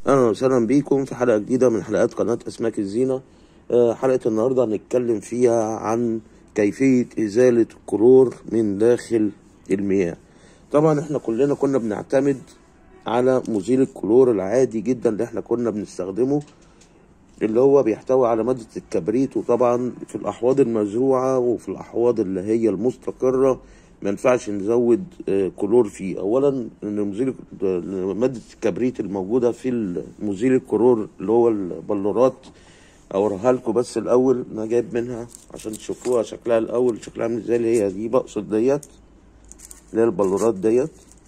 اهلا وسهلا بيكم في حلقه جديده من حلقات قناه اسماك الزينه آه، حلقه النهارده هنتكلم فيها عن كيفيه ازاله الكلور من داخل المياه طبعا احنا كلنا كنا بنعتمد على مزيل الكلور العادي جدا اللي احنا كنا بنستخدمه اللي هو بيحتوي على مادة الكبريت وطبعا في الأحواض المزروعة وفي الأحواض اللي هي المستقرة ما ينفعش نزود آه، كلور فيه أولا إن مزيل آه، مادة الكبريت الموجودة في مزيل الكلور اللي هو البلورات أوريها لكم بس الأول أنا جايب منها عشان تشوفوها شكلها الأول شكلها عامل ازاي اللي هي دي بقصد ديت اللي هي البلورات ديت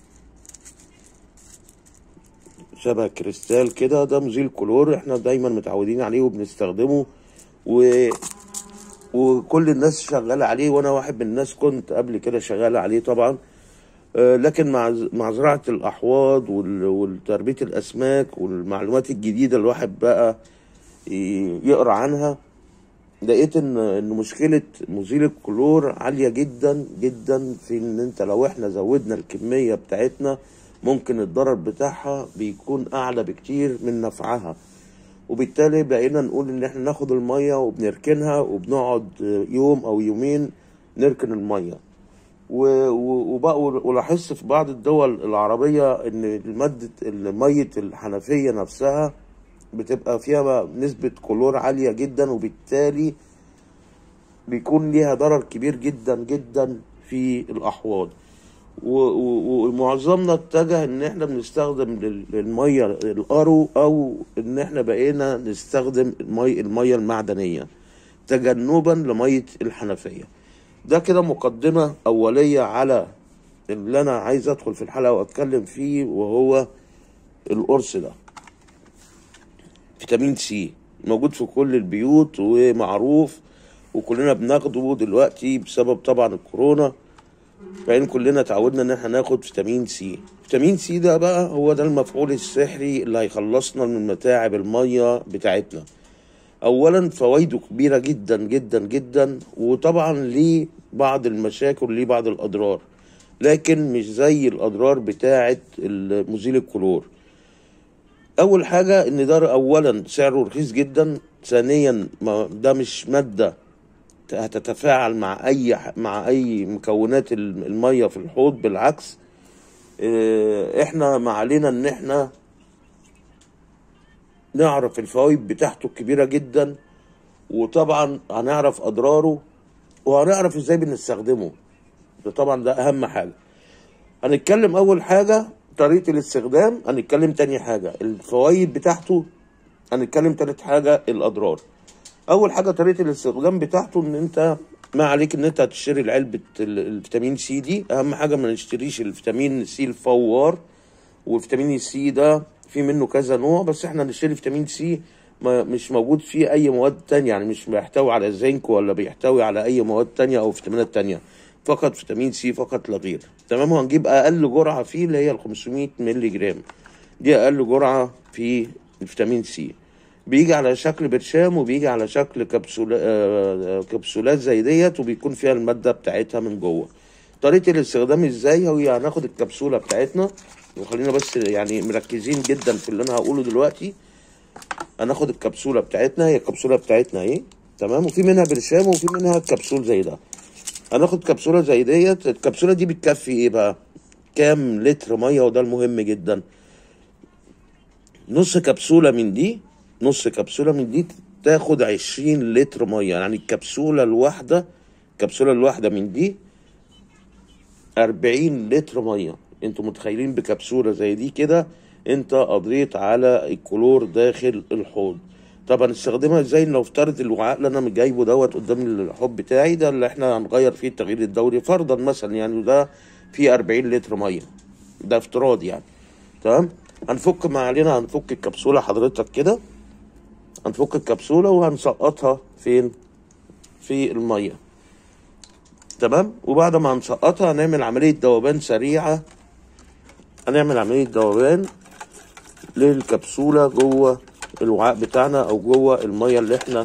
شبه كريستال كده ده مزيل كلور احنا دايما متعودين عليه وبنستخدمه و... وكل الناس شغالة عليه وانا واحد من الناس كنت قبل كده شغال عليه طبعا آه، لكن مع مع زراعة الأحواض وال- وتربية الأسماك والمعلومات الجديدة الواحد بقى ي- يقرأ عنها لقيت ان ان مشكله مزيل الكلور عاليه جدا جدا في ان انت لو احنا زودنا الكميه بتاعتنا ممكن الضرر بتاعها بيكون اعلى بكتير من نفعها وبالتالي بقينا نقول ان احنا ناخد الميه وبنركنها وبنقعد يوم او يومين نركن الميه و- و- وبقى ولاحظت في بعض الدول العربيه ان ماده ميه الحنفيه نفسها بتبقى فيها نسبة كلور عالية جدا وبالتالي بيكون ليها ضرر كبير جدا جدا في الأحواض و- و- ومعظمنا اتجه ان احنا بنستخدم لل- للمية الارو او ان احنا بقينا نستخدم المي المية المعدنية تجنبا لمية الحنفية ده كده مقدمة أولية على اللي أنا عايز أدخل في الحلقة وأتكلم فيه وهو القرص ده فيتامين سي موجود في كل البيوت ومعروف وكلنا بناخده دلوقتي بسبب طبعا الكورونا فإن كلنا اتعودنا ان احنا ناخد فيتامين سي فيتامين سي ده بقى هو ده المفعول السحري اللي هيخلصنا من متاعب المية بتاعتنا اولا فوائده كبيرة جدا جدا جدا وطبعا ليه بعض المشاكل ليه بعض الاضرار لكن مش زي الاضرار بتاعة مزيل الكلور اول حاجه ان ده اولا سعره رخيص جدا ثانيا ما- ده مش ماده هتتفاعل مع اي ح- مع اي مكونات الم- الميه في الحوض بالعكس إيه، احنا ما علينا ان احنا نعرف الفوائد بتاعته الكبيره جدا وطبعا هنعرف اضراره وهنعرف ازاي بنستخدمه ده طبعا ده اهم حاجه هنتكلم اول حاجه طريقه الاستخدام هنتكلم تاني حاجه الفوائد بتاعته هنتكلم تالت حاجه الاضرار اول حاجه طريقه الاستخدام بتاعته ان انت ما عليك ان انت هتشتري العلبه ال- الفيتامين سي دي اهم حاجه ما نشتريش الفيتامين سي الفوار والفيتامين السي ده في منه كذا نوع بس احنا نشتري فيتامين سي ما مش موجود فيه اي مواد تانية يعني مش بيحتوي على زنك ولا بيحتوي على اي مواد تانية او فيتامينات تانية فقط فيتامين سي فقط لا غير تمام وهنجيب اقل جرعة فيه اللي هي ال 500 مللي جرام دي اقل جرعة في الفيتامين سي بيجي على شكل برشام وبيجي على شكل كبسولا آه، كبسولات زي ديت وبيكون فيها المادة بتاعتها من جوه طريقة الاستخدام ازاي هي هناخد الكبسولة بتاعتنا وخلينا بس يعني مركزين جدا في اللي انا هقوله دلوقتي هناخد الكبسولة بتاعتنا هي الكبسولة بتاعتنا اهي تمام وفي منها برشام وفي منها كبسول زي ده هناخد كبسولة زي ديت الكبسولة دي بتكفي ايه بقى كام لتر مية وده المهم جدا نص كبسولة من دي نص كبسولة من دي تاخد عشرين لتر مية يعني الكبسولة الواحدة الكبسولة الواحدة من دي أربعين لتر مية انتوا متخيلين بكبسولة زي دي كده انت قضيت على الكلور داخل الحوض طبعا استخدمها ازاي لو افترض الوعاء اللي انا جايبه دوت قدام الحوض بتاعي ده اللي احنا هنغير فيه التغيير الدوري فرضا مثلا يعني ده فيه 40 لتر ميه ده افتراض يعني تمام هنفك ما علينا هنفك الكبسولة حضرتك كده هنفك الكبسولة وهنسقطها فين في المية تمام وبعد ما هنسقطها هنعمل عملية ذوبان سريعة هنعمل عملية ذوبان للكبسولة جوه الوعاء بتاعنا او جوه المية اللي احنا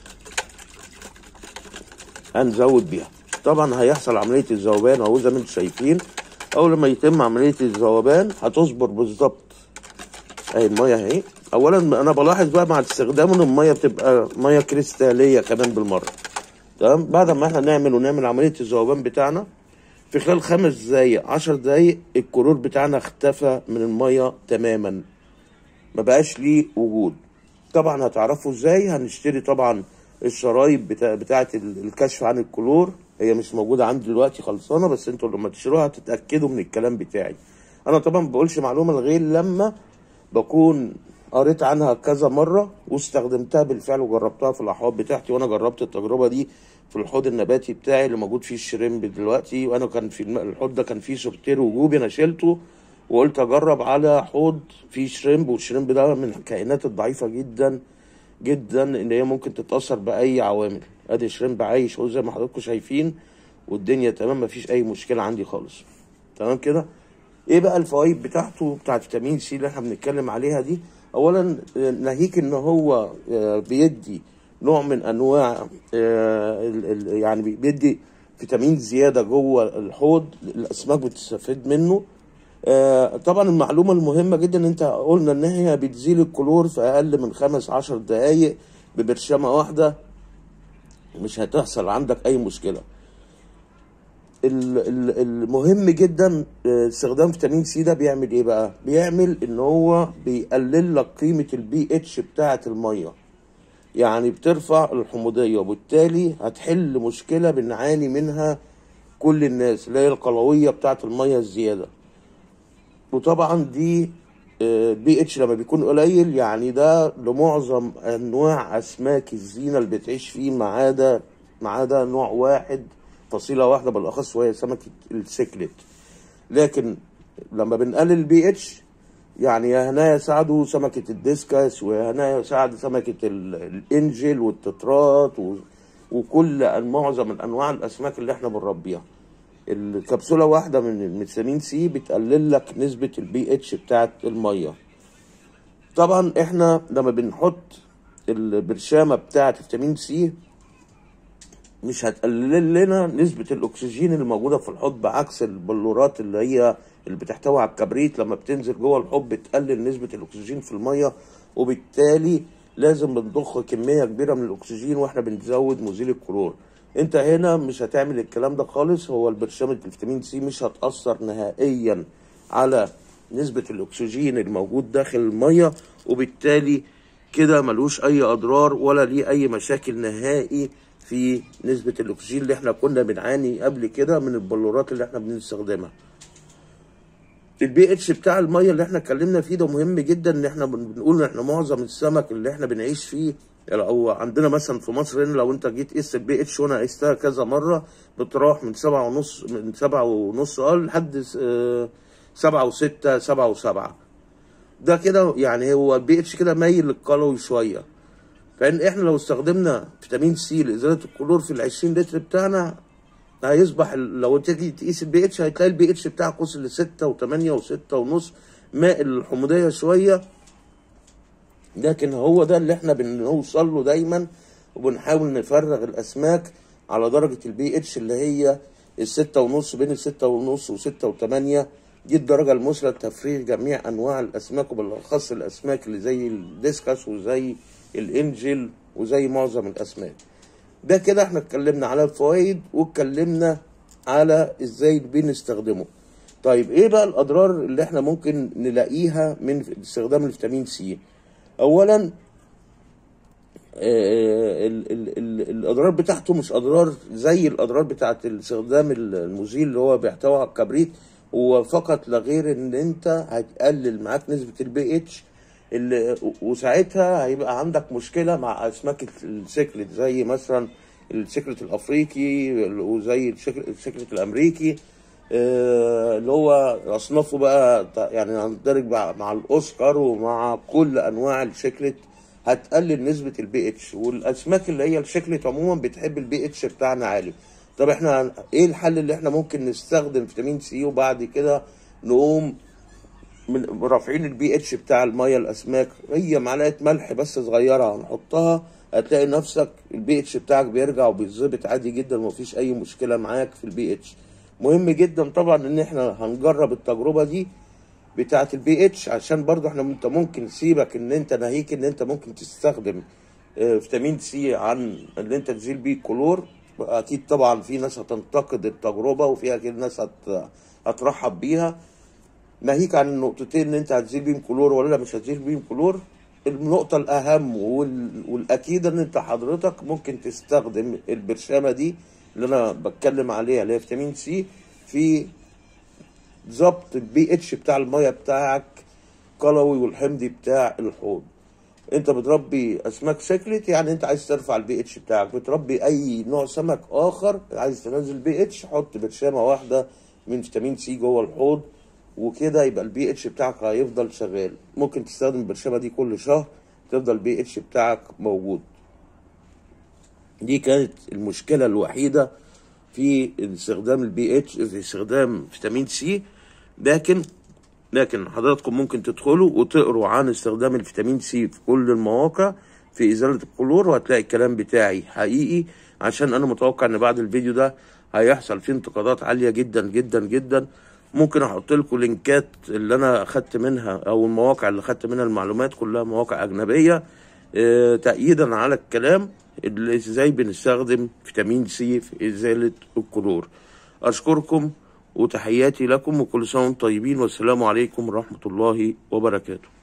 هنزود بيها طبعا هيحصل عملية الذوبان اهو زي ما انتم شايفين اول ما يتم عملية الذوبان هتصبر بالظبط اهي الميه اهي اولا انا بلاحظ بقى مع الاستخدام ان الميه بتبقى ميه كريستاليه كمان بالمره تمام بعد ما احنا نعمل ونعمل عمليه الذوبان بتاعنا في خلال خمس دقايق عشر دقايق الكلور بتاعنا اختفى من الميه تماما ما بقاش ليه وجود طبعا هتعرفوا ازاي هنشتري طبعا الشرايط بتاع بتاعه ال- الكشف عن الكلور هي مش موجوده عندي دلوقتي خلصانه بس انتوا لما تشتروها هتتاكدوا من الكلام بتاعي انا طبعا ما بقولش معلومه غير لما بكون قريت عنها كذا مره واستخدمتها بالفعل وجربتها في الاحواض بتاعتي وانا جربت التجربه دي في الحوض النباتي بتاعي اللي موجود فيه الشريمب دلوقتي وانا كان في الم- الحوض ده كان فيه سورتير وجوبي انا شلته وقلت اجرب على حوض فيه شريمب والشريمب ده من الكائنات الضعيفه جدا جدا ان هي ممكن تتاثر باي عوامل ادي شريمب عايش اهو زي ما حضراتكم شايفين والدنيا تمام مفيش اي مشكله عندي خالص تمام كده ايه بقى الفوائد بتاعته بتاعت فيتامين سي اللي احنا بنتكلم عليها دي اولا آه، ناهيك ان هو آه، بيدي نوع من انواع آه، ال- ال- يعني بيدي فيتامين زياده جوه الحوض الاسماك بتستفيد منه آه، طبعا المعلومه المهمه جدا ان انت قلنا ان هي بتزيل الكلور في اقل من خمس عشر دقايق ببرشامه واحده مش هتحصل عندك اي مشكله ال- ال- المهم جدا آه، استخدام فيتامين سي ده بيعمل ايه بقى بيعمل ان هو بيقلل لك قيمه البي اتش بتاعه الميه يعني بترفع الحموضيه وبالتالي هتحل مشكله بنعاني منها كل الناس اللي هي القلويه بتاعه الميه الزياده وطبعا دي البي اتش لما بيكون قليل يعني ده لمعظم انواع اسماك الزينه اللي بتعيش فيه ما عدا ما عدا نوع واحد فصيله واحده بالاخص وهي سمكه السكلت لكن لما بنقلل البي اتش يعني يا هنا يساعدوا سمكه الديسكاس ويا هنا يساعد سمكه ال- الانجل والتترات و- وكل أن- معظم الانواع الاسماك اللي احنا بنربيها الكبسوله واحده من الفيتامين سي بتقلل لك نسبه البي اتش بتاعت الميه طبعا احنا لما بنحط البرشامه بتاعت فيتامين سي مش هتقلل لنا نسبة الأكسجين اللي موجودة في الحوض بعكس البلورات اللي هي اللي بتحتوي على الكبريت لما بتنزل جوه الحوض بتقلل نسبة الأكسجين في المية وبالتالي لازم بنضخ كمية كبيرة من الأكسجين واحنا بنزود مزيل الكلور انت هنا مش هتعمل الكلام ده خالص هو البرشامة الفيتامين سي مش هتأثر نهائيا على نسبة الأكسجين الموجود داخل المية وبالتالي كده ملوش أي أضرار ولا ليه أي مشاكل نهائي في نسبة الأكسجين اللي احنا كنا بنعاني قبل كده من البلورات اللي احنا بنستخدمها. البي اتش بتاع الميه اللي احنا اتكلمنا فيه ده مهم جدا ان احنا بن- بنقول ان احنا معظم السمك اللي احنا بنعيش فيه يعني او عندنا مثلا في مصر هنا لو انت جيت قست البي اتش وانا قستها كذا مره بتروح من سبعة ونص من سبعة ونص اه لحد س- آه، سبعة وستة سبعة وسبعة ده كده يعني هو البي اتش كده مايل للقلوي شويه فان احنا لو استخدمنا فيتامين سي لازاله الكلور في ال 20 لتر بتاعنا هيصبح ال- لو تيجي تقيس البي اتش هتلاقي البي اتش بتاعك وصل ل 6 و8 و6 ونص مائل للحموضيه شويه لكن هو ده اللي احنا بنوصل له دايما وبنحاول نفرغ الاسماك على درجه البي اتش اللي هي الستة ونص بين الستة ونص وستة وثمانية دي الدرجة المثلى لتفريغ جميع أنواع الأسماك وبالأخص الأسماك اللي زي الديسكاس وزي الإنجل وزي معظم الأسماك ده كده احنا اتكلمنا على الفوائد واتكلمنا على ازاي بنستخدمه طيب ايه بقى الاضرار اللي احنا ممكن نلاقيها من استخدام الفيتامين سي اولا آه، ال- ال- ال- الاضرار بتاعته مش اضرار زي الاضرار بتاعت استخدام المزيل اللي هو بيحتوي على الكبريت هو فقط لا غير ان انت هتقلل معاك نسبه البي اتش اللي وساعتها هيبقى عندك مشكله مع اسماك السكلت زي مثلا السكلت الافريقي وزي السكلت السكلت الامريكي آه، اللي هو اصنافه بقى يعني هندرج مع مع الاوسكار ومع كل انواع الشكلت هتقلل نسبة البي اتش والاسماك اللي هي الشكلت عموما بتحب البي اتش بتاعنا عالي طب احنا ايه الحل اللي احنا ممكن نستخدم فيتامين سي وبعد كده نقوم من رافعين البي اتش بتاع الميه الاسماك هي معلقه ملح بس صغيره هنحطها هتلاقي نفسك البي اتش بتاعك بيرجع وبيتظبط عادي جدا ومفيش اي مشكله معاك في البي اتش مهم جدا طبعا ان احنا هنجرب التجربه دي بتاعه البي اتش عشان برضو احنا انت ممكن سيبك ان انت ناهيك ان انت ممكن تستخدم آه، فيتامين سي عن ان انت تزيل بيه كلور اكيد طبعا في ناس هتنتقد التجربه وفي اكيد ناس هت... هترحب بيها ناهيك عن النقطتين ان انت هتزيل بيهم كلور ولا مش هتزيل بيهم كلور النقطة الأهم وال... والأكيدة إن أنت حضرتك ممكن تستخدم البرشامة دي اللي أنا بتكلم عليها اللي هي فيتامين سي في ظبط البي اتش بتاع المية بتاعك قلوي والحمضي بتاع الحوض انت بتربي اسماك سكلت يعني انت عايز ترفع البي اتش بتاعك بتربي اي نوع سمك اخر عايز تنزل بي اتش حط برشامه واحده من فيتامين سي جوه الحوض وكده يبقى البي اتش بتاعك هيفضل شغال ممكن تستخدم البرشامه دي كل شهر تفضل البي اتش بتاعك موجود دي كانت المشكله الوحيده في استخدام البي اتش في استخدام فيتامين سي لكن لكن حضراتكم ممكن تدخلوا وتقروا عن استخدام الفيتامين سي في كل المواقع في ازاله الكلور وهتلاقي الكلام بتاعي حقيقي عشان انا متوقع ان بعد الفيديو ده هيحصل فيه انتقادات عاليه جدا جدا جدا ممكن احط لكم لينكات اللي انا اخدت منها او المواقع اللي اخدت منها المعلومات كلها مواقع اجنبيه آه، تأييدا على الكلام اللي ازاي بنستخدم فيتامين سي في ازاله الكلور اشكركم وتحياتي لكم وكل سنه وانتم طيبين والسلام عليكم ورحمه الله وبركاته